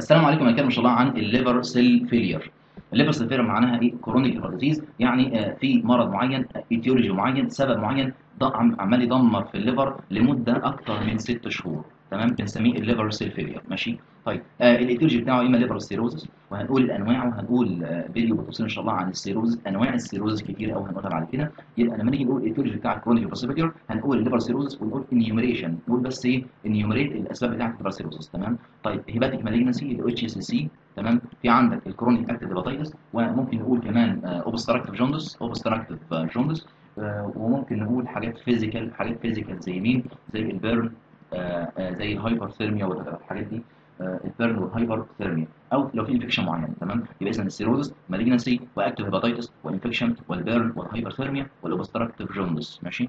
السلام عليكم هنتكلم ان شاء الله عن الليفر سيل فيلير الليفر سيل فيلير معناها ايه كرونيك ليفر ديزيز يعني آه، في مرض معين ايتيولوجي معين سبب معين ض- عم- عمال يدمر في الليفر لمده اكتر من ست شهور تمام بنسميه الليفر سيل فيلير ماشي طيب آه الايتيولوجي بتاعه اما ليفر سيروزس وهنقول الانواع وهنقول آه فيديو بتفصيل ان شاء الله عن السيروز انواع السيروز كتير قوي هنقولها بعد كده يبقى لما نيجي نقول الايتيولوجي بتاع الكرونيك ليفر سيل فيلير هنقول الليفر سيروزس ونقول انيوميريشن نقول بس ايه انيوميريت الاسباب بتاعت الليفر سيروزس تمام طيب هيباتيك مالجنسي ال اتش اس سي تمام في عندك الكرونيك اكتيف هيباتيتس وممكن نقول كمان اوبستراكتيف جوندس اوبستراكتيف جوندس وممكن نقول حاجات فيزيكال حاجات فيزيكال زي مين زي البيرن آه، آه، زي الهايبرثيرميا والحاجات دي آه، البيرن والهايبرثيرميا او لو في انفكشن معين تمام يبقى اذا السيروزس مالجنسي واكتيف هيباتيتس والانفكشن والبيرن والهايبرثيرميا والاوبستراكتيف جوندس ماشي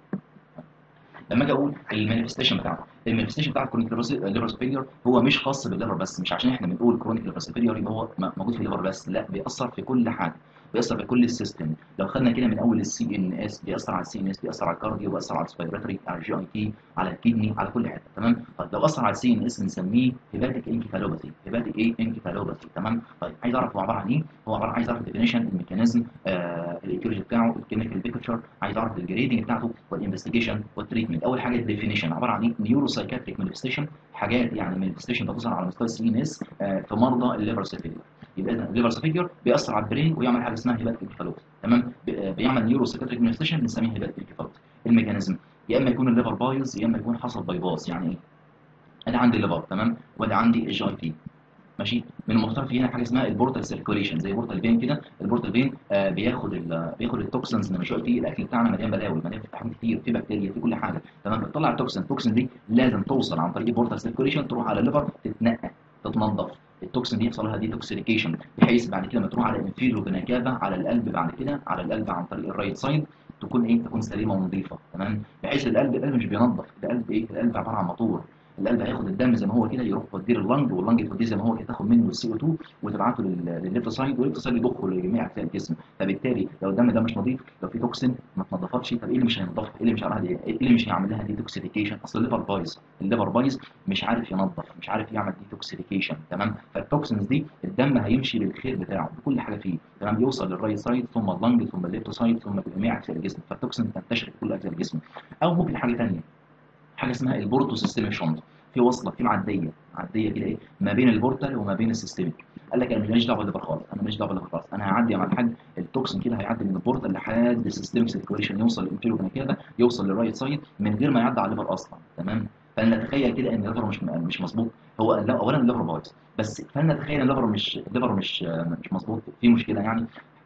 لما اجي اقول المانيفستيشن بتاعه المانيفستيشن بتاع الكرونيك ليفر فيلير هو مش خاص بالليفر بس مش عشان احنا بنقول كرونيك ليفر فيلير يبقى هو م- موجود في الليفر بس لا بيأثر في كل حاجه بيأثر في كل السيستم لو خدنا كده من اول السي ان اس بيأثر على السي ان اس بيأثر على الكارديو بيأثر على السبيراتوري على الجي اي تي على الكدني على كل حته تمام طيب لو اثر على السي ان اس بنسميه هيباتيك انكفالوباثي هيباتيك ايه انكفالوباثي تمام طيب عايز اعرف هو عباره عن ايه هو عباره عايز اعرف الديفينيشن الميكانيزم آه الايتيولوجي بتاعه الكيميكال بيكتشر عايز اعرف الجريدنج بتاعته والانفستيجيشن والتريتمنت اول حاجه الديفينيشن عباره عن ايه نيورو سايكاتريك مانيفستيشن حاجات يعني مانيفستيشن بتظهر على مستوى السي ان اس في مرضى الليفر سيفيلير يبقى اذا الليفر سيفيلير بيأثر على البرين ويعمل حاجه اسمها هيباتيك انكفالوباثي تمام بي- بيعمل نيورو سايكاتريك مانيفستيشن بنسميه هيباتيك انكفالوباثي الميكانيزم يا اما يكون الليفر بايظ يا اما يكون حصل بايباص يعني ايه انا عندي الليفر تمام وادي عندي الجي اي تي ماشي من المختلف هنا حاجه اسمها البورتال سيركوليشن زي بورتال فين كده البورتال فين آه بياخد ال بياخد التوكسنز من الجي اي تي الاكل بتاعنا مليان بلاوي مليان في حاجات كتير في بكتيريا في كل حاجه تمام بتطلع التوكسن التوكسن دي لازم توصل عن طريق البورتال سيركوليشن تروح على الليفر تتنقى تتنظف التوكسين دي يحصل لها ديتوكسيفيكيشن بحيث بعد كده لما تروح على الانفيرو بنكابه على القلب بعد كده على القلب عن طريق الرايت سايد تكون ايه تكون سليمه ونظيفه تمام بحيث القلب القلب مش بينظف القلب ايه القلب عباره عن موتور القلب هياخد الدم زي ما هو كده يروح يوديه لللنج واللنج توديه زي ما هو كده تاخد منه السي او 2 وتبعته لل- للليفت سايد والليفت سايد يضخه لجميع اجزاء الجسم فبالتالي لو الدم ده مش نظيف لو في توكسين ما اتنضفتش طب ايه اللي مش هينضفها ايه اللي مش هيعملها دي ايه اللي مش هيعمل لها ديتوكسيفيكيشن اصل الليفر بايظ الليفر بايظ مش عارف ينظف مش عارف يعمل ديتوكسيفيكيشن تمام فالتوكسينز دي الدم هيمشي بالخير بتاعه بكل حاجه فيه تمام يوصل للرايت سايد ثم اللنج ثم الليفت سايد ثم جميع اجزاء الجسم فالتوكسين تنتشر في كل اجزاء الجسم او ممكن حاجه ثانيه حاجه اسمها البورتو سيستميك شنط في وصله في معديه معديه كده ايه ما بين البورتال وما بين السيستميك قال لك انا ماليش دعوه بالليفر خالص انا ماليش دعوه بالليفر خالص انا هعدي مع الحاج التوكسين كده هيعدي من البورتال لحد السيستميك سيركوليشن يوصل للانفيرو كده يوصل للرايت سايد من غير ما يعدي على الليفر اصلا تمام فلنتخيل كده ان الليفر مش مش مظبوط هو لا اولا الليفر بايظ بس فلنتخيل ان الليفر مش الليفر مش مش مظبوط في مشكله يعني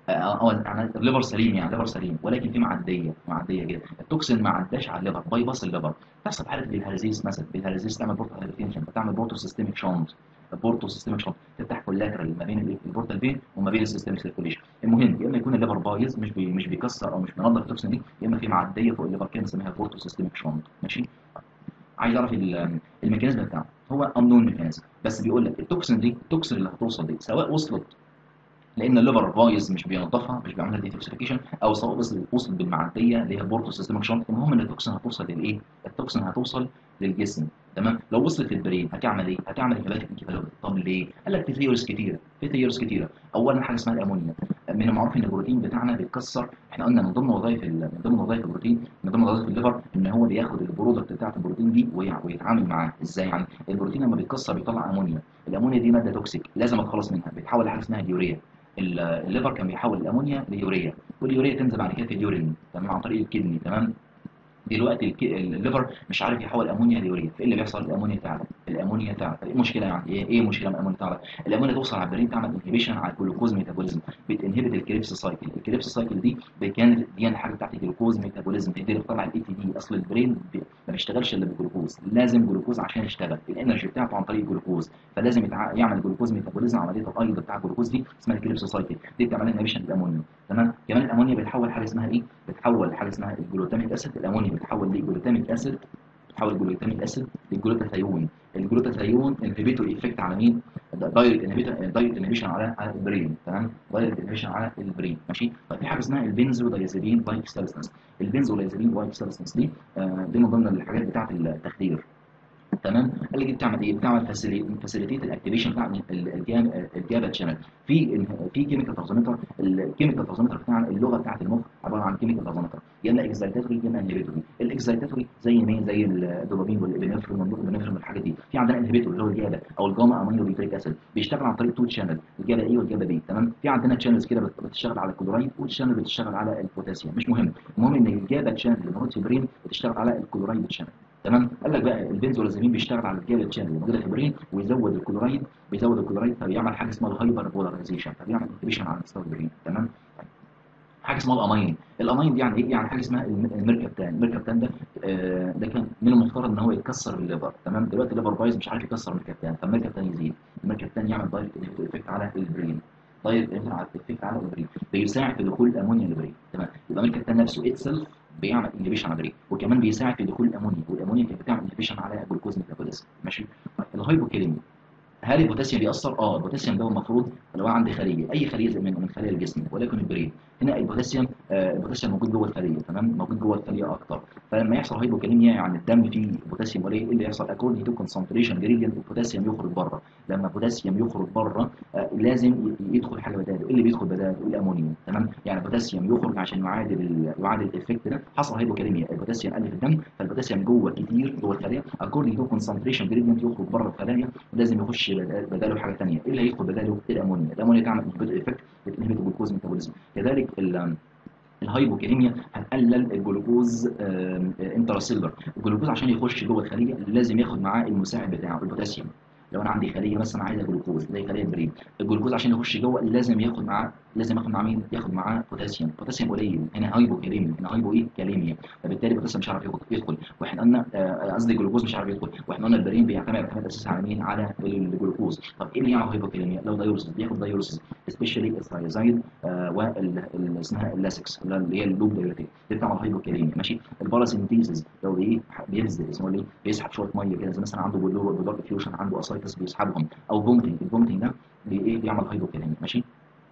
اه يعني الليفر سليم يعني الليفر سليم ولكن في معديه معديه كده التوكسين ما عداش على الليفر باي باص الليفر تحصل حاله بالهرزيز مثلا بالهرزيز تعمل بورتو هايبرتنشن بتعمل بورتو سيستميك شونت بورتو سيستميك شونت تفتح كولاترال ما بين البورتال فين وما بين السيستميك سيركوليشن المهم يا اما يكون الليفر بايظ مش بي مش بيكسر او مش بينظف التوكسين دي يا اما في معديه فوق الليفر كده بنسميها بورتو سيستميك شونت ماشي عايز اعرف ال- الميكانيزم بتاعه هو انون ميكانيزم بس بيقول لك التوكسين دي التوكسين اللي هتوصل دي سواء وصلت لان الليفر بايظ مش بينظفها مش بيعملها ديتوكسيفيكيشن او سواء وصل وصل بالمعديه اللي هي بورتو سيستمك شنط المهم ان التوكسين هتوصل للايه؟ التوكسين هتوصل للجسم تمام لو وصلت للبرين هتعمل ايه؟ هتعمل هيباتيك انكفالوباثي طب ليه؟ قال لك في ثيوريز كتيره في ثيوريز كتيره اولا حاجه اسمها الامونيا من المعروف ان البروتين بتاعنا بيتكسر احنا قلنا من ضمن وظائف ال- من ضمن وظائف البروتين من ضمن وظائف الليفر ان هو بياخد البرودكت بتاعت البروتين دي ويع- ويتعامل معاه ازاي يعني البروتين لما بيتكسر بيطلع امونيا الامونيا دي ماده توكسيك لازم اتخلص منها بيتحول لحاجه اسمها اليوريا ال- الليفر كان بيحول الامونيا ليوريا واليوريا تنزل بعد كده في اليورين تمام عن طريق الكدني تمام دلوقتي الك- الليفر مش عارف يحول امونيا ليوريا فايه اللي بيحصل الامونيا تعلى الامونيا تعلى ايه المشكله يعني ايه ايه المشكله من الامونيا تعلى الامونيا توصل على البرين تعمل انهبيشن على الجلوكوز ميتابوليزم بتنهبت الكريبس سايكل الكريبس سايكل دي كانت دي الحاجه بتاعت الجلوكوز ميتابوليزم دي اللي بتطلع الاي تي دي اصل البرين بي- ما بيشتغلش الا بالجلوكوز لازم جلوكوز عشان يشتغل الانرجي بتاعته عن طريق الجلوكوز فلازم يتع... يعمل جلوكوز ميتابوليزم عمليه الايض بتاع الجلوكوز دي اسمها الكريبس سايكل دي بتعمل انهبيشن للامونيا تمام كمان الامونيا بتحول حاجه اسمها ايه بتحول حاجه اسمها الجلوتاميك اسيد الامونيا بتحول لجلوتاميك اسيد بتحول الجلوتاميك اسيد للجلوتاثيون الجلوتاثيون انهبيتور ايفكت على مين دايركت انهبيتور دايركت انهبيشن على على البرين تمام دايركت انهبيشن على البرين ماشي طيب في حاجه اسمها البنزو دايزابين لايف سبستانس البنزو دايزابين لايف سبستانس دي آه، دي من ضمن الحاجات بتاعه التخدير تمام قال لي بتعمل ايه بتعمل فاسيليتيت الاكتيفيشن بتاع الجابا تشانل في في كيميكال ترانزميتر الكيميكال ترانزميتر بتاع اللغه بتاعت المخ عباره عن كيميكال ترانزميتر يا اما اكزايتاتوري يا اما انهبيتوري الاكزايتاتوري زي مين زي الدوبامين والابنفرين والابنفرين والحاجات دي في عندنا انهبيتور اللي هو الجابا او الجاما امينو بيتريك اسيد بيشتغل عن طريق تو تشانل الجابا اي والجابا بي تمام في عندنا تشانلز كده بتشتغل على الكلورايد والتشانل بتشتغل على البوتاسيوم مش مهم المهم ان الجابا تشانل اللي موجود في البرين بتشتغل على الكلورايد تشانل تمام قال لك بقى البنزولازيمين بيشتغل على الجابا تشانل اللي موجوده في البرين ويزود الكلورايد بيزود الكلورايد فبيعمل حاجه اسمها الهايبر بولاريزيشن فبيعمل انتبيشن على مستوى البرين تمام حاجه اسمها الامين الامين دي يعني ايه يعني حاجه اسمها الميركابتان الميركابتان ده آه ده كان من المفترض ان هو يتكسر الليفر تمام دلوقتي الليفر بايظ مش عارف يكسر الميركابتان فالميركابتان يزيد الميركابتان يعمل دايركت افكت على البرين دايركت افكت على البرين بيساعد في دخول الامونيا للبرين تمام يبقى الميركابتان نفسه اتسلف بيعمل انهبيشن على البرين وكمان بيساعد في دخول الامونيا والامونيا كانت بتعمل انهبيشن على الجلوكوز ميتابوليزم ماشي الهايبوكاليميا هل البوتاسيوم بيأثر؟ اه البوتاسيوم ده المفروض لو عندي خليه اي خليه من من خلايا الجسم ولكن البرين هنا البوتاسيوم آه البوتاسيوم موجود جوه الخليه تمام موجود جوه الخليه اكتر فلما يحصل هايبوكاليميا يعني الدم فيه بوتاسيوم قليل ايه اللي يحصل اكوردنج تو كونسنتريشن جريدينت البوتاسيوم يخرج بره لما البوتاسيوم يخرج بره آه لازم يدخل حاجه بداله ايه اللي بيدخل بداله الامونيوم تمام يعني البوتاسيوم يخرج عشان يعادل يعادل الايفكت ده حصل هايبوكاليميا البوتاسيوم قل في الدم فالبوتاسيوم جوه كتير جوه الخليه اكوردنج تو كونسنتريشن جريدينت يخرج بره الخلايا ولازم يخش بداله حاجه ثانيه ايه اللي هيدخل بداله الامونيا الامونيا تعمل افكت بتنهبت الجلوكوز ميتابوليزم كذلك الهايبوكاليميا هتقلل الجلوكوز انتراسيلر الجلوكوز عشان يخش جوه الخليه لازم ياخد معاه المساعد بتاعه البوتاسيوم لو انا عندي خليه مثلا عايزه جلوكوز زي خليه البرين الجلوكوز عشان يخش جوه لازم ياخد معاه لازم ياخد معاه مين ياخد معاه بوتاسيوم بوتاسيوم قليل هنا هايبوكاليميا هنا هايبو ايه كاليميا فبالتالي البوتاسيوم مش عارف يدخل واحنا قلنا قصدي الجلوكوز مش عارف يدخل واحنا قلنا البرين بيعتمد اعتماد اساسي على مين على الجلوكوز طب ايه اللي يعمل هايبوكاليميا لو دايورسيس بياخد دايورسيس سبيشالي الثايزايد وال اسمها اللاسكس اللي هي اللوب دايوريتيك دي بتعمل هايبوكاليميا ماشي الباراسينتيزيس لو ايه بينزل اسمه ايه بيسحب شويه ميه كده زي مثلا عنده بلور فيوشن عنده اسايتس بيسحبهم او فومتنج الفومتنج ده بايه بيعمل هايبوكاليميا ماشي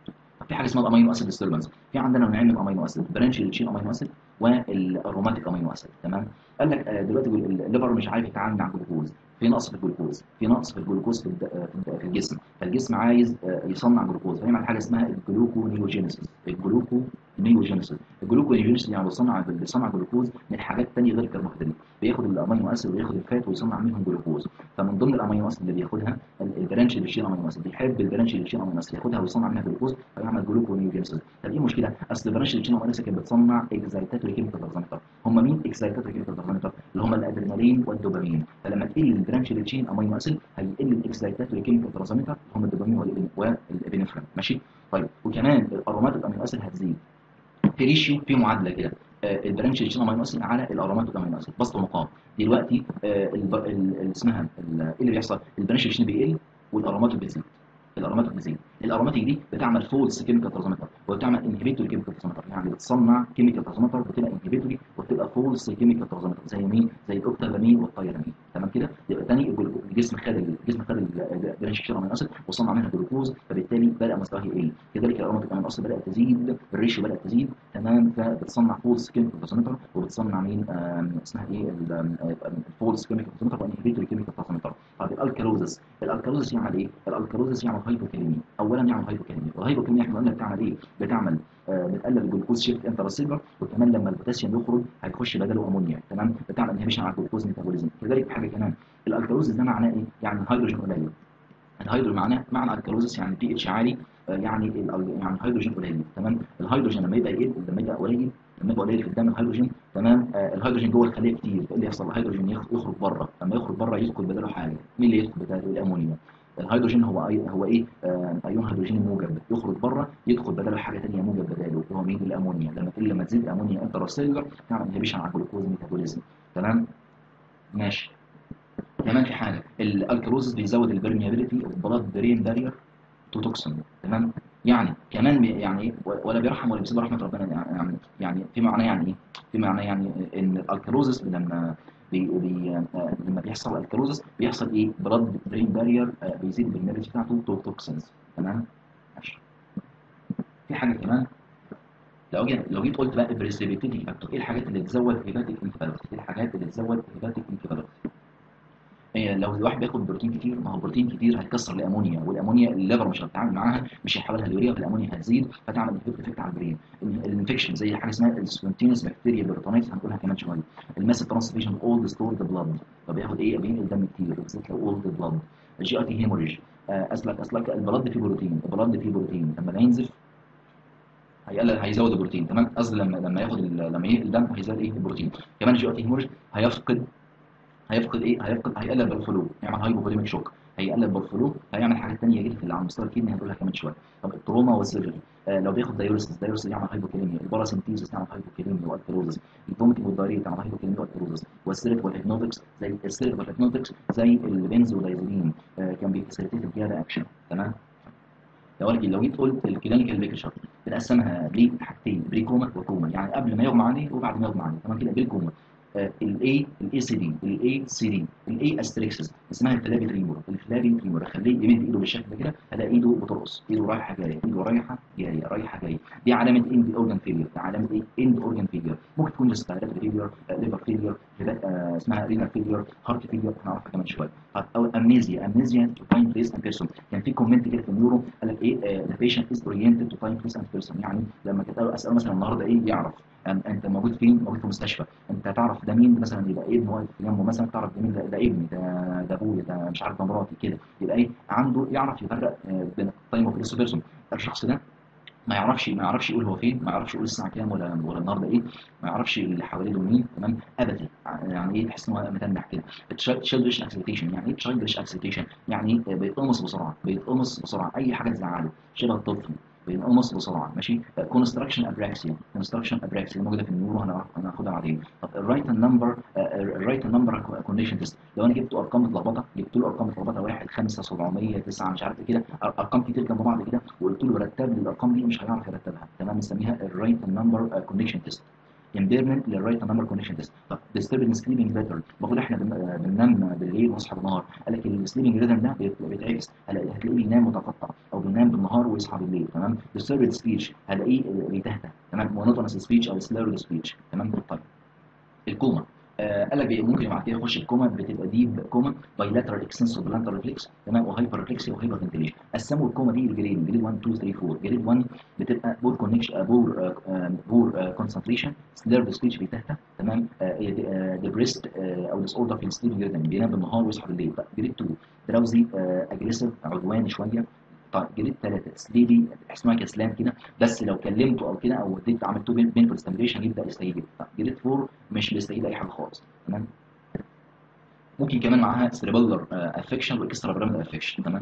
في حاجه اسمها الامينو اسيد ديستربنس في عندنا نوعين من الامينو اسيد برانش اللي تشيل امينو اسيد والروماتيك امينو اسيد تمام قال لك دلوقتي الليفر مش عارف يتعامل مع الجلوكوز في نقص في الجلوكوز في نقص في الجلوكوز في, في الجسم فالجسم عايز يصنع جلوكوز فيعمل حاجه اسمها الجلوكونيوجينيسيس الجلوكونيوجينيسيس الجلوكونيوجينيسيس يعني بيصنع بيصنع جلوكوز من حاجات ثانيه غير الكربوهيدرات بياخد الامينو اسيد وياخد الفات ويصنع منهم جلوكوز فمن ضمن الامينو اسيد اللي بياخدها البرانش اللي بيشيل امينو اسيد بيحب البرانش اللي بيشيل امينو اسيد ياخدها ويصنع منها جلوكوز فيعمل جلوكونيوجينيسيس طب ايه المشكله اصل البرانش اللي بيشيل امينو اسيد كانت بتصنع اكزايتاتوري كيميكال ترانسميتر هم مين اكزايتاتوري كيميكال ترانسميتر اللي هم الادرينالين والدوبامين فلما تقل البرانش اللي تشيل امينو اسيد هيقل الاكسايتاتوري كيميكال ترانسميتر هم الدوبامين والابنفرين ماشي طيب وكمان الارومات الامينو اسيد هتزيد في ريشيو في معادله كده آه البرانش اللي امينو اسيد على الارومات الامينو اسيد بسط مقام دلوقتي آه اسمها ايه اللي بيحصل البرانش اللي بيقل والارومات بتزيد الاروماتيك بتزيد الاروماتيك دي بتعمل فولس كيميكال ترانسميتر وبتعمل انهبيتوري كيميكال ترانسميتر يعني بتصنع كيميكال ترانسميتر بتبقى انهبيتوري وبتبقى فولس كيميكال ترانسميتر زي مين زي الاوكتالامين والتايرامين تمام كده يبقى تاني الجسم خد الجسم خد البرانش كده من اسيد وصنع منها جلوكوز فبالتالي بدا مستواه يقل كذلك الاروماتيك امين اسيد بدات تزيد الريشيو بدات تزيد تمام فبتصنع فولس كيميكال ترانسميتر وبتصنع مين اسمها ايه الفولس كيميكال ترانسميتر وانهبيتوري كيميكال ترانسميتر طب الالكالوزس الالكالوزس يعمل ايه الالكالوزس يعمل هايبوكاليميا اولا يعمل هايبوكاليميا والهايبوكاليميا احنا قلنا بتعمل ايه بتعمل آه بتقلل الجلوكوز شيفت انتراسيلر وكمان لما البوتاسيوم يخرج هيخش بداله امونيا تمام بتعمل انهبيشن على الجلوكوز ميتابوليزم كذلك حاجه كمان الالكالوزس ده معناه ايه يعني هيدروجين قليل الهيدروجين معناه معنى الكالوزس يعني بي اتش عالي آه يعني يعني هيدروجين قليل تمام الهيدروجين لما يبقى يقل لما يبقى قليل لما يبقى قليل في الدم الهيدروجين تمام آه الهيدروجين جوه الخليه كتير فايه اللي يحصل الهيدروجين يخرج بره لما يخرج بره يدخل بداله حاجه مين اللي يدخل بداله الامونيا الهيدروجين هو أي هو ايه آه ايون هيدروجين موجب يخرج بره يدخل بداله حاجه ثانيه موجب بداله هو مين الامونيا لما تقل لما تزيد الامونيا انتراسيلر تعمل انهبيشن على الجلوكوز ميتابوليزم تمام ماشي كمان في حاجه الالكالوزس بيزود البرميابيليتي اوف بلاد برين بارير تو توكسين تمام يعني كمان يعني ولا بيرحم ولا بيسيب رحمه ربنا يعني يعني في معناه يعني ايه في معناه يعني ان الالكالوزس لما بي بي آه لما بيحصل الكالوزس بيحصل ايه بلاد برين بارير آه بيزيد البرميابيليتي بتاعته تو توكسينز تمام ماشي في حاجه كمان لو جيت لو جيت قلت بقى بريسبيتيتي فاكتور ايه الحاجات اللي تزود هيباتيك انفيرتي ايه الحاجات اللي تزود هيباتيك انفيرتي هي لو الواحد بياخد بروتين كتير ما هو بروتين كتير هيكسر الامونيا والامونيا الليفر مش هتتعامل معاها مش هيحولها ليوريا فالامونيا هتزيد فتعمل افكت على البرين الانفكشن زي حاجه اسمها السبونتينوس بكتيريا بيرتونيتس هنقولها كمان شويه الماس ترانسفيشن اولد ستورد بلاد فبياخد ايه بينقل دم كتير بالذات لو اولد بلاد الجي اي تي هيموريج اسلك اسلك البلد فيه بروتين البلد فيه بروتين لما ينزف هيقلل هيزود البروتين تمام قصدي لما لما ياخد ال- لما ينقل الدم هيزود ايه البروتين كمان الجي اي تي هيموريج هيفقد هيفقد ايه هيفقد هيقلل بالفلو يعمل هايبوفوليميك شوك هيقلل بالفلو هيعمل حاجات ثانيه جدا في اللي على مستوى الكدني هنقولها كمان شويه طب التروما والسيرجري آه لو بياخد دايوريسيس دايوريسيس يعمل هايبوكاليميا الباراسينتيزيس يعمل هايبوكاليميا والكلوزس الفوميتنج والدايريا تعمل هايبوكاليميا والكلوزس والسيرت والهيبنوتكس زي السيرت والهيبنوتكس زي البنزودايزولين آه كان بيفاسيليتيت الجاده اكشن تمام لو أنا- لو جيت قلت الكلينيكال بيكتشر بنقسمها لحاجتين بري كوما وكوما يعني قبل ما يغمى عليه وبعد ما يغمى عليه تمام كده بري كوما الاي الاي سي دي الاي سي دي الاي استريكسس اسمها الفلابي تريمور الفلابي تريمور خليه يمد ايده بالشكل ده كده هلاقي ايده بترقص ايده رايحه جايه ايده رايحه جايه رايحه جايه دي علامه اند اورجان فيلير دي علامه ايه اند اورجان فيلير ممكن تكون ريسبيراتوري فيلير ليفر فيلير اسمها رينال فيلير هارت فيلير هنعرفها كمان شويه طب او امنيزيا امنيزيا تو تايم بليس اند بيرسون كان في كومنت كده في النيورو قال لك ايه ذا بيشنت از اورينتد تو تايم بليس اند بيرسون يعني لما كنت اساله مثلا النهارده ايه يعرف أن- انت موجود فين موجود في مستشفى انت تعرف ده مين مثلا يبقى ابن واقف جنبه مثلا تعرف ده مين ده, ده ابني ده ده ابويا ده مش عارف ده مراتي كده يبقى ايه عنده يعرف يفرق آه، بين التايم اوف بليس بيرسون الشخص ده ما يعرفش ما يعرفش يقول هو فين ما يعرفش يقول الساعه كام ولا ولا النهارده ايه ما يعرفش اللي حواليه دول مين تمام ابدا يعني ايه تحس ان هو متنح كده تشيلدرش اكسيتيشن يعني ايه تشيلدرش اكسيتيشن يعني آه، بيتقمص بسرعه بيتقمص بسرعه اي حاجه تزعله شبه الطفل بينقمص بسرعه ماشي كونستراكشن ابراكسيا كونستراكشن ابراكسيا موجوده في النيورو هنعرف- هناخدها بعدين طب الرايت نمبر الرايت نمبر كونديشن تيست لو انا جبت ارقام متلخبطه جبت له ارقام متلخبطه 1 5 700 9 مش عارف إيه كده أر- ارقام كتير جنب بعض كده وقلت له رتب لي الارقام دي مش هيعرف يرتبها تمام نسميها الرايت نمبر كونديشن تيست impairment للرايت نمبر كونكشن تيست طب disturbing sleeping pattern المفروض احنا بن- بننام بالليل ونصحى بالنهار قال لك السليبنج ريذم ده بيت- بيتعكس هلا- هتلاقيه بينام متقطع او بينام بالنهار ويصحى بالليل تمام disturbed speech هلاقيه بيتهته تمام monotonous speech او slurred speech تمام طيب الكوما آه قال لك ممكن بعد كده يخش الكوما بتبقى ديب كوما بايلاترال اكستنسور بلانتر ريفلكس تمام وهايبر ريفلكسي وهايبر فنتيليشن قسموا الكوما دي لجريدين جريد 1 2 3 4 جريد 1 بتبقى بور كونكشن بور بور كونسنتريشن سليرد سبيتش بيتهته تمام ديبريست او ديس اوردر في السليب ريتم بينام بالنهار ويصحى بالليل طيب جريد 2 دراوزي اجريسيف عدواني شويه طيب جريد 3 سليبي اسمها كسلان كده بس لو كلمته او كده او اديت عملت له بينفول ستيميوليشن يبدا يستجيب طيب جريد 4 مش بيستجيب اي حاجه خالص تمام ممكن كمان معاها سيربلر افكشن واكسترا براميدال افكشن تمام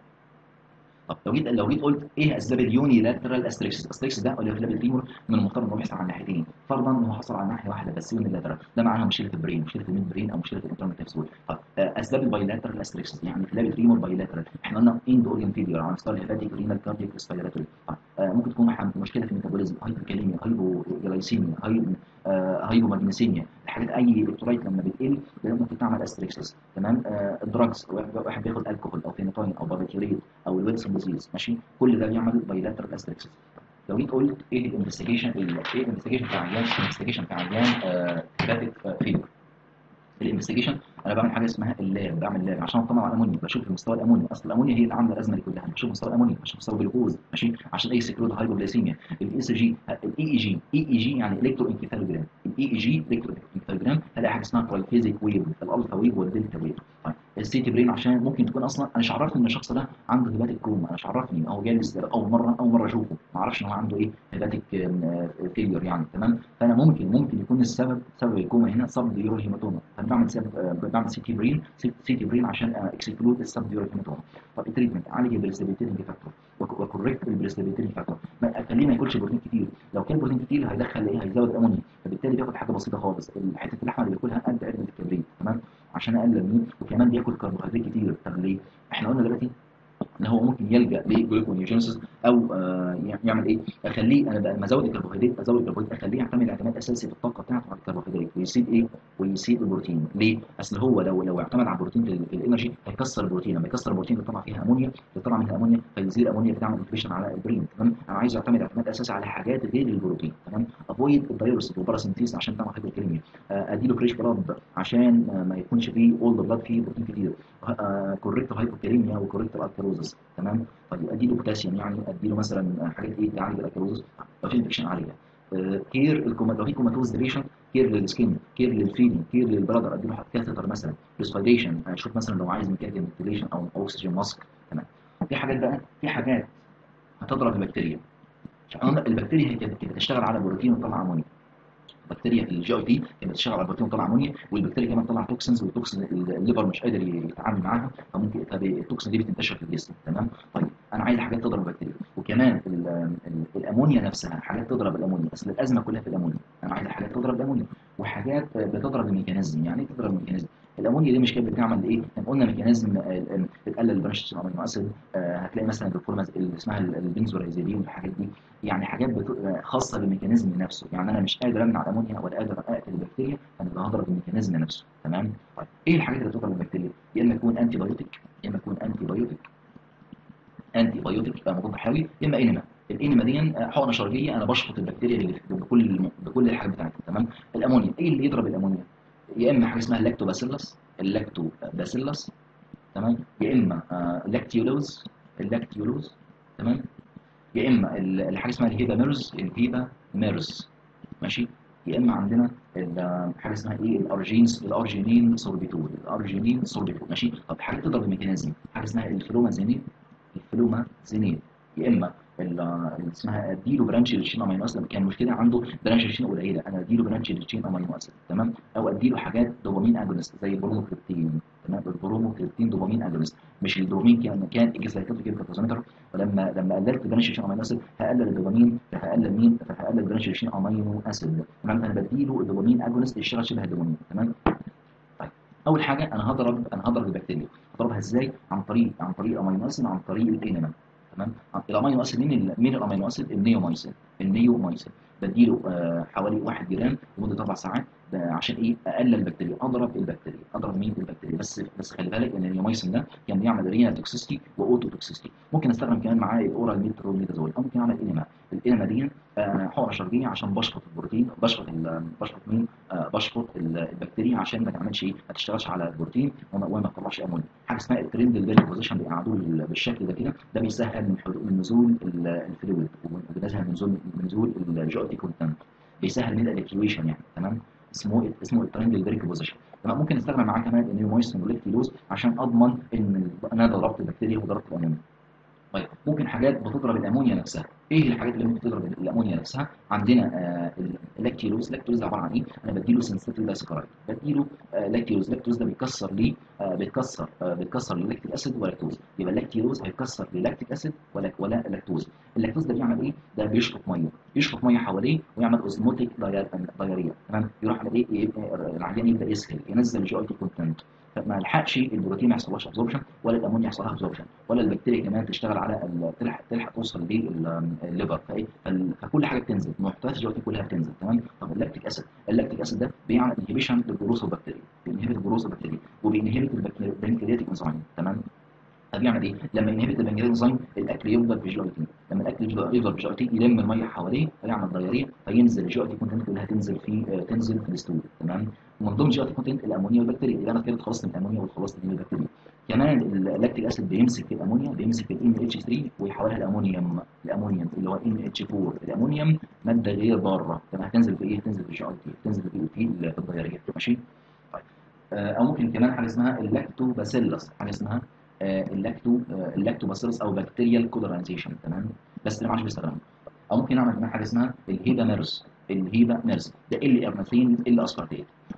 طب لو جيت لو جيت قلت ايه اسباب اليوني لاترال استريكسس الاستريكسس ده اللي في التيمور من المفترض انه بيحصل على الناحيتين فرضا انه حصل على ناحيه واحده بس يوني لاترال ده معناها مشكله في البرين مشكله في الميد برين او مشكله في الانترنال تيبسول طب آه، اسباب البايلاترال استريكسس يعني في التيمور بايلاترال احنا قلنا اند اورجن فيلير على مستوى الهيباتيك رينال كاردياك ريسبيراتوري ممكن تكون ح- مشكله في الميتابوليزم هايبوكاليميا هايبوجلايسيميا هاي هايبومagنيسيميا الحاجات اي الكترولايت لما بتقل ده ممكن تعمل استريكسس تمام آه الدراجز واحد بياخد الكحول او فينوتاين او باربيتوريت او الويلسون ديزيز ماشي كل ده بيعمل بايلاترال استريكسس لو جيت قلت ايه الانفستيجيشن ايه الانفستيجيشن بتاع عيان الانفستيجيشن بتاع عيان هيباتيك فيبر الانفستيجيشن انا بعمل حاجه اسمها اللاب بعمل لاب عشان اطمن على الامونيا بشوف مستوى الامونيا اصل الامونيا هي اللي عامله الازمه دي كلها بشوف مستوى الامونيا بشوف مستوى الجلوكوز ماشي عشان اي سكرود هايبوغليسيميا الاي سي جي الاي اي جي اي اي جي يعني الكترو انكيفالوجرام الاي اي جي الكترو انكيفالوجرام هلاقي حاجه اسمها ترايفيزيك ويف الالفا ويف والدلتا ويف طيب السي تي برين عشان ممكن تكون اصلا انا مش عرفني ان الشخص ده عنده هيباتيك كوما انا مش عرفني هو جالس اول مره اول مره اشوفه ما اعرفش ان هو عنده ايه هيباتيك فيلير يعني تمام فانا ممكن ممكن يكون السبب سبب الكوما هنا سب ديورو هيماتوما فانا بعمل سبب آه، بعمل سي تي برين سي تي برين عشان اكسكلود السب ديورو هيماتوما طب التريتمنت عالج البريستابيتيتنج فاكتور وكوريكت البريستابيتيتنج فاكتور خليه ما ياكلش بروتين كتير لو كان بروتين كتير هيدخل ايه هيزود الامونيا فبالتالي بياخد حاجه بسيطه خالص حته اللحمه اللي بياكلها قد علبه الكبريت تمام عشان اقلل مين وكمان بياكل كربوهيدرات كتير طب ليه احنا قلنا دلوقتي ان هو ممكن يلجا لجلوكونيوجينيسيس او آه يعمل ايه اخليه انا بقى لما ازود الكربوهيدرات ازود الكربوهيدرات اخليه يعتمد اعتماد اساسي في الطاقه بتاعته على الكربوهيدرات ويسيب ايه ويسيب البروتين ليه اصل هو لو لو اعتمد على البروتين في, في الانرجي هيكسر البروتين لما يكسر البروتين بيطلع فيها امونيا بيطلع منها امونيا فيزيد الامونيا بتعمل انفليشن على البرين تمام انا عايز اعتمد اعتماد اساسي على حاجات غير البروتين تمام افويد الدايورس والباراسينثيز عشان تعمل هايبركاليميا اديله فريش بلاد عشان آه ما يكونش فيه اولد بلاد فيه بروتين كتير كوريكت هايبوكاليميا وكوريكت الكالوزس تمام طيب اديله بوتاسيوم يعني اديله مثلا حاجات ايه تعالج الكالوزس لو في انفكشن عاليه كير الكوما لو في كوماتوز ديليشن كير للسكين كير للفيدنج كير للبرادر اديله كاثيتر مثلا ريسبيريشن اشوف مثلا لو عايز ميكانيكال فنتيليشن او اكسجين ماسك تمام في حاجات بقى في حاجات هتضرب البكتيريا البكتيريا هي كانت بتشتغل على بروتين وتطلع امونيا البكتيريا في الجي اي تي كانت بتشتغل على البروتين وتطلع امونيا والبكتيريا كمان بتطلع توكسنز والتوكسن الليفر مش قادر يتعامل معاها فممكن التوكسن دي بتنتشر في الجسم تمام طيب انا عايز حاجات تضرب البكتيريا وكمان ال ال الامونيا نفسها حاجات تضرب الامونيا اصل الازمه كلها في الامونيا انا عايز حاجات تضرب الامونيا وحاجات بتضرب الميكانيزم يعني ايه تضرب الميكانيزم الامونيا دي مش كانت بتعمل ايه؟ قلنا ميكانيزم بتقلل البرانش امينو اسيد هتلاقي مثلا الفورمز اللي اسمها البنزورايزيدين والحاجات دي يعني حاجات خاصه بالميكانيزم نفسه يعني انا مش قادر امنع الامونيا ولا قادر اقتل البكتيريا انا بضرب الميكانيزم نفسه تمام؟ طيب ايه الحاجات اللي بتضرب البكتيريا؟ يا اما يكون انتي بايوتيك يا اما يكون انتي بايوتيك انتي بايوتيك يبقى مضاد حيوي يا اما انما الانما دي حقنه شرجيه انا بشفط البكتيريا اللي بكل بكل الحاجات بتاعتها تمام؟ الامونيا ايه اللي يضرب الامونيا؟ يا اما حاجه اسمها اللاكتوباسيلس اللاكتوباسيلس تمام يا اما آه لاكتيولوز اللاكتيولوز تمام يا اما الحاجه اسمها الهيبا ميرز الهيبا ميرز ماشي يا اما عندنا حاجه اسمها ايه الارجينز الارجينين سوربيتول الارجينين سوربيتول ماشي طب حاجه تضرب الميكانيزم حاجه اسمها الفلومازينين الفلومازينين يا اما اللي اسمها اديله برانش للشين امينو اسيد كان مشكله عنده برانش للشين قليله انا اديله برانش للشين امينو اسيد تمام او اديله حاجات دوبامين اجونست زي البروموكريبتين تمام البروموكريبتين دوبامين اجونست مش الدوبامين كان كان اكزايتاتو كده كاتوزومتر ولما لما قللت برانش للشين امينو اسيد هقلل الدوبامين فهقلل مين فهقلل برانش للشين امينو اسيد تمام انا بديله الدوبامين اجونست يشتغل شبه الدوبامين تمام طيب اول حاجه انا هضرب انا هضرب البكتيريا هضربها ازاي عن طريق عن طريق الامينو اسيد عن طريق الانيما تمام الامينو اسيد مين مين الامينو اسيد النيومايسين النيومايسين بديله آه حوالي 1 جرام لمده اربع ساعات عشان ايه اقلل البكتيريا اضرب البكتيريا اضرب مين البكتيريا بس بس خلي بالك ان النيومايسين ده كان بيعمل رينا توكسيستي واوتو توكسيستي ممكن استخدم كمان معاه الاورال ميترونيدازول او ممكن اعمل انما الانما دي آه حقنه شرجيه عشان بشفط البروتين بشفط بشفط مين آه بشفط البكتيريا عشان ما تعملش ايه ما تشتغلش على البروتين وما, وما تطلعش امونيا حاجه اسمها الترند البيري بوزيشن بيقعدوه بالشكل ده كده ده بيسهل من من نزول الفلويد وبيسهل من نزول من نزول الجوتي كونتنت بيسهل من الالكيويشن يعني تمام اسمه اسمه الترند البريك بوزيشن تمام ممكن استخدم معاه كمان النيومايسين والكتيلوز عشان اضمن ان انا ضربت البكتيريا وضربت الامونيا طيب ممكن حاجات بتضرب الامونيا نفسها ايه الحاجات اللي ممكن تضرب الامونيا نفسها عندنا آه اللاكتيلوز اللاكتيلوز ده عباره عن ايه انا بديله سنسيتيف دايسكرايد بديله آه لاكتيلوز اللاكتيلوز ده بيكسر ليه آه بيتكسر آه بيتكسر للاكتيك اسيد ولاكتوز يبقى اللاكتيلوز هيكسر للاكتيك اسيد ولا ولا لاكتوز اللاكتوز ده بيعمل ايه ده بيشفط ميه يشفط ميه حواليه ويعمل اوزموتيك دايريا تمام يروح على ايه العيان يبدا يسهل ينزل جي اي تي كونتنت فما لحقش البروتين ما يحصلهاش ابزوربشن ولا الامونيا يحصل لها ابزوربشن ولا البكتيريا كمان تشتغل على تلحق تلحق توصل للليفر فايه فكل حاجه بتنزل محتويات الجي كلها بتنزل تمام طب اللاكتيك اسيد اللاكتيك اسيد ده بيعمل انهبيشن للجروث البكتيريا بينهبت الجروث البكتيريا وبينهبت البنكرياتيك انزيم تمام بيعمل ايه؟ لما ينهبت البنكرياتيك انزيم الاكل يفضل في الجي تي لما الاكل يفضل في الجي تي يلم الميه حواليه فيعمل دايريه فينزل الجي تي كونتنت كلها تنزل في تنزل في الستول تمام ومن ضمن الجي تي كونتنت الامونيا والبكتيريا يبقى انا كده اتخلصت من الامونيا واتخلصت من البكتيريا كمان اللاكتيك اسيد بيمسك في الامونيا بيمسك في الام اتش 3 ويحولها لامونيوم الامونيوم اللي هو ام اتش 4 الامونيوم ماده غير ضاره طب هتنزل في ايه؟ هتنزل في الجي تي تنزل في في الدايريه ماشي؟ طيب او ممكن كمان حاجه اسمها اللاكتوباسيلس حاجه اسمها اللاكتو اللاكتوباسيلس او بكتيريال كولونايزيشن تمام بس ده ما عادش بيستخدمه او ممكن نعمل كمان حاجه اسمها الهيبا ميرس الهيبا ميرس ده ال ارناثين ال اسبارتيت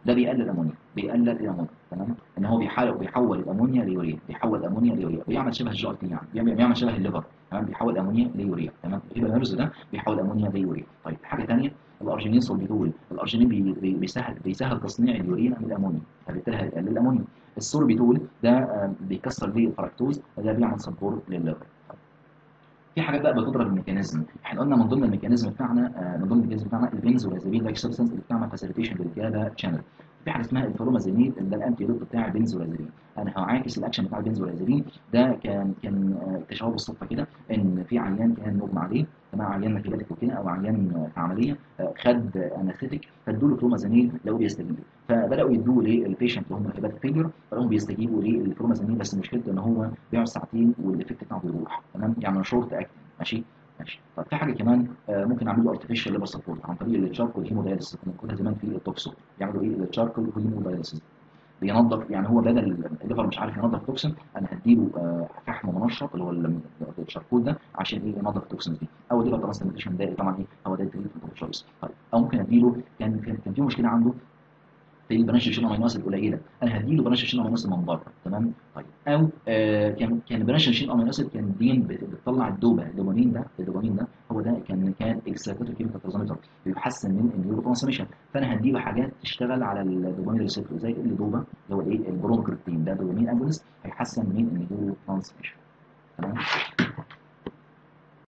ده بيقلل الامونيا بيقلل الامونيا تمام ان هو بيحاول بيحول الامونيا ليوريا بيحول الامونيا ليوريا بيعمل شبه الجي ار تي يعني بيعمل بيعمل شبه الليفر تمام بيحول الامونيا ليوريا تمام الهيرز ده بيحول الامونيا ليوريا طيب حاجه ثانيه الارجينين سولبيتول الارجينين بي بي بيسهل بيسهل تصنيع اليوريا من الامونيا فبالتالي هيقلل الامونيا السوربيتول ده آه، بيكسر بيه الفركتوز فده بيعمل سبورت للليفر في حاجات بقى بتضرب الميكانيزم احنا قلنا من ضمن الميكانيزم بتاعنا آه، من ضمن الميكانيزم بتاعنا البنزولازيبين لايك سبستانس اللي بتعمل فاسيليتيشن للجابا شانل في حاجه اسمها الفلومازينيد ده الانتي دوت بتاع البنزولازيبين انا هعاكس الاكشن بتاع البنزولازيبين ده كان كان آه، اكتشاف بالصدفه كده ان في عيان كان مغمى عليه تمام عيان نكباتيك وكده او عيان آه، في عمليه آه، خد انستيك فادوا له فلومازينيد لقوا بيستجيب فبداوا يدوا للبيشنت اللي هم نكباتيك فيلير فلقوا بيستجيبوا للفلومازينيد بس مشكلته ان هو بيقعد ساعتين والايفكت بتاعه بيروح تمام يعني شورت اكت ماشي ماشي طب في حاجه كمان آه، ممكن اعمل له ارتفيشال ليفر سبورت عن طريق التشاركول هيمودايليسيس كنا بنقولها زمان في التوكسو يعملوا ايه التشاركول هيمودايليسيس بينظف يعني هو بدل الليفر مش عارف ينظف توكسين انا هديله آه، فحم منشط اللي هو ال- الشاركول ده عشان ايه ينظف التوكسين دي او اديله ترانسبلانتيشن ده طبعا ايه هو ده التريتمنت تشويس طيب او ممكن اديله كان كان كان في مشكله عنده في البنشن امينو اسيد قليله انا هديله بنشن امينو اسيد من بره تمام طيب او آه كان كان بنشن امينو اسيد كان دين بت- بتطلع الدوبا الدوبامين ده الدوبامين ده هو ده كان كان اكسيتاتور كيميكال ترانسميتر بيحسن من النيورو ترانسميشن فانا هديله حاجات تشتغل على الدوبامين ريسبتور زي الليدوبا اللي هو ايه البرونكريبتين ده دوبامين اجونست هيحسن من النيورو ترانسميشن تمام